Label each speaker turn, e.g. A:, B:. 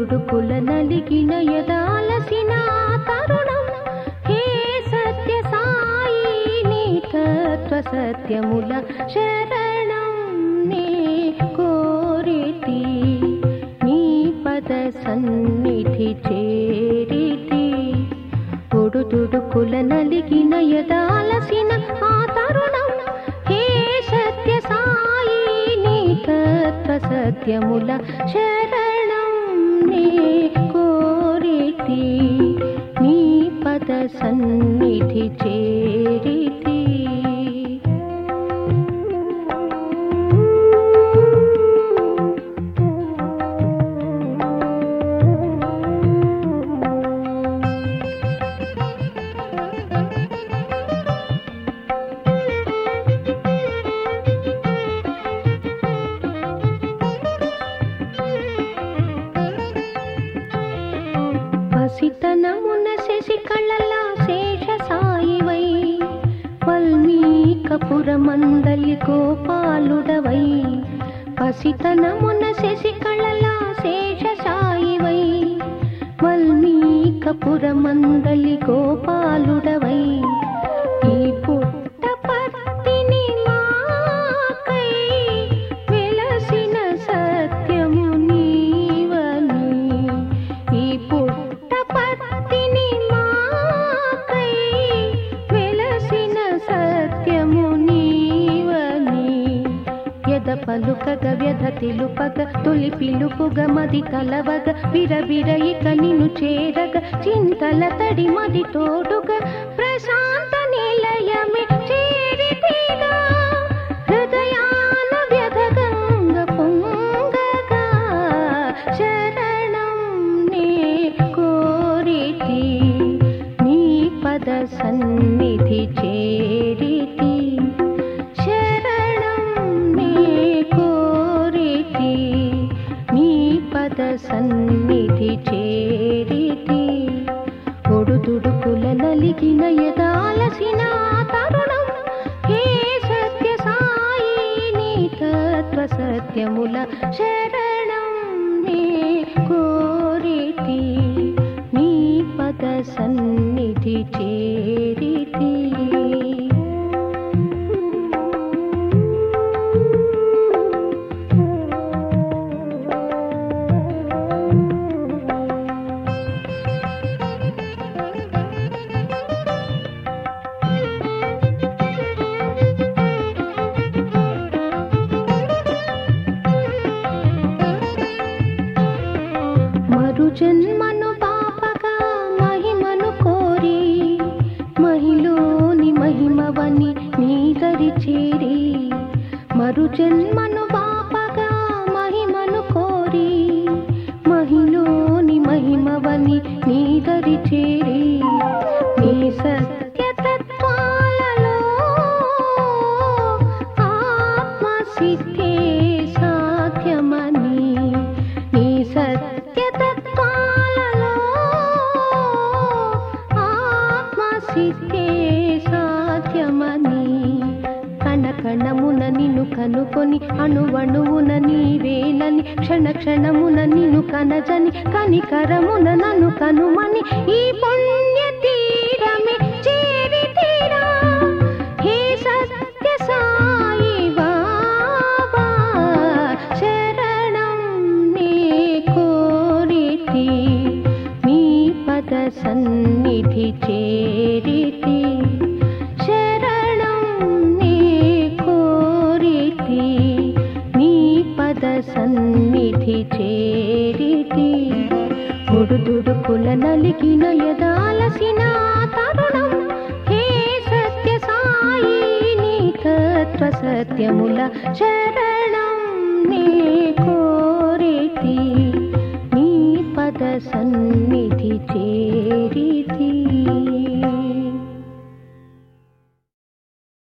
A: ఒడుదుడుకుల నలిగిన యదాలసిన తరుణం హే సత్య సాయి నీ తత్వ సత్యముల శరణం నే కోరితి నీ పద సన్నిధి చేరితి ఒడుదుడుకుల నలిగిన యదాలసిన ఆ తరుణం హే సత్య సాయి నీ తత్వ సత్యముల శరణం నే కోరితి నీ పద సన్నిధి చేరితి పసితనమున శశికళలా శేష సాయివై వల్మీకపురమందలి గోపాలుడవై పసితనమున శశికళలా శేష సాయివై వల్మీకపురమందలి గోపాలుడవై ఈ పుట్టపర్తిని మాకై వెలసిన సత్యము నీవని ఈ పుట్టపర్తిని మాకై వెలసిన సత్యము నీవని ఎద పలుకగ వ్యధ తెలుపగ తొలి పిలుపుగ మది కలవగ విరవిర ఇక నిన్ను చేరగ చింతల తడి మది తోడుగ ప్రశాంత నిలయమే చేరితిగా హృదయాన వ్యధ గంగ పొంగగా శరణం నే కోరితి నీ పద సన్నిధి చేరితి శరణం నే కోరితి నీ పద సన్నిధి చేరితి ఒడుదుడుకుల నలిగిన యదాలసిన తరుణం హే సత్య సాయి నీ తత్వ సత్యముల శరణం నే కోరితి నీ పద సన్నిధి చేరితి మరు జన్మను పాపగా మహిమను కోరి మహిలోని మహిమవని నీదరి చేరి మరు జన్మను పాపగా మహిమను కోరి మహిలోని మహిమవని నీదరి చేరి నీ సత్యతత్వాలలో ఆత్మసిద్ధే సాధ్యమని నీ సత్యతత్వాలలో ఆత్మసిద్ధే సాధ్యమని కణకణమున నిన్ను కనుకొని అణువణువున నీవేనని క్షణ క్షణమున నిన్ను కనజని కనికరమున నన్ను కనుమని ఈ పుణ్య తీరమే చేరి తీరా హే సత్య సాయి బాబా శరణం నే కోరితి నీ పద సన్నిధి చేరితి శరణం నే కోరితి నీ పద సన్నిధి చేరితి ఒడుదుడుకుల నలిగిన యదాలసిన తరుణం హే సత్య సాయి నీ తత్వ సత్యముల శరణ